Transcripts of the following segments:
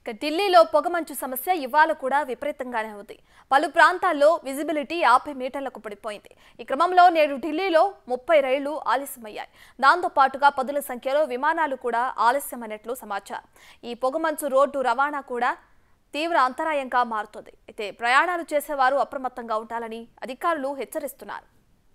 ఇక ఢిల్లీలో పొగమంచు సమస్య ఇవాళ కూడా విపరీతంగానే ఉంది పలు ప్రాంతాల్లో విజిబిలిటీ యాభై మీటర్లకు పడిపోయింది ఈ క్రమంలో నేడు ఢిల్లీలో ముప్పై రైళ్లు ఆలస్యమయ్యాయి దాంతో పాటుగా పదుల సంఖ్యలో విమానాలు కూడా ఆలస్యమైనట్లు సమాచారం ఈ పొగమంచు రోడ్డు రవాణా కూడా తీవ్ర అంతరాయంగా మారుతుంది అయితే ప్రయాణాలు చేసేవారు అప్రమత్తంగా ఉండాలని అధికారులు హెచ్చరిస్తున్నారు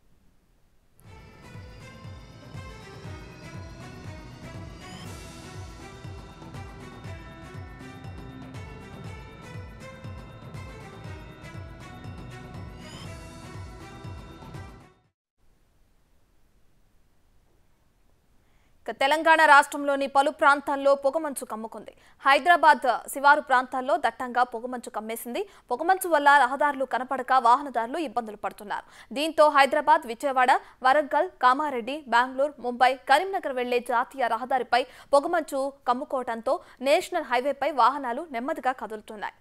ఇక తెలంగాణ రాష్ట్రంలోని పలు ప్రాంతాల్లో పొగమంచు కమ్ముకుంది హైదరాబాద్ శివారు ప్రాంతాల్లో దట్టంగా పొగమంచు కమ్మేసింది పొగమంచు వల్ల రహదారులు కనపడక వాహనదారులు ఇబ్బందులు పడుతున్నారు దీంతో హైదరాబాద్ విజయవాడ వరంగల్ కామారెడ్డి బెంగళూరు ముంబై కరీంనగర్ వెళ్లే జాతీయ రహదారిపై పొగమంచు కమ్ముకోవడంతో నేషనల్ హైవేపై వాహనాలు నెమ్మదిగా కదులుతున్నాయి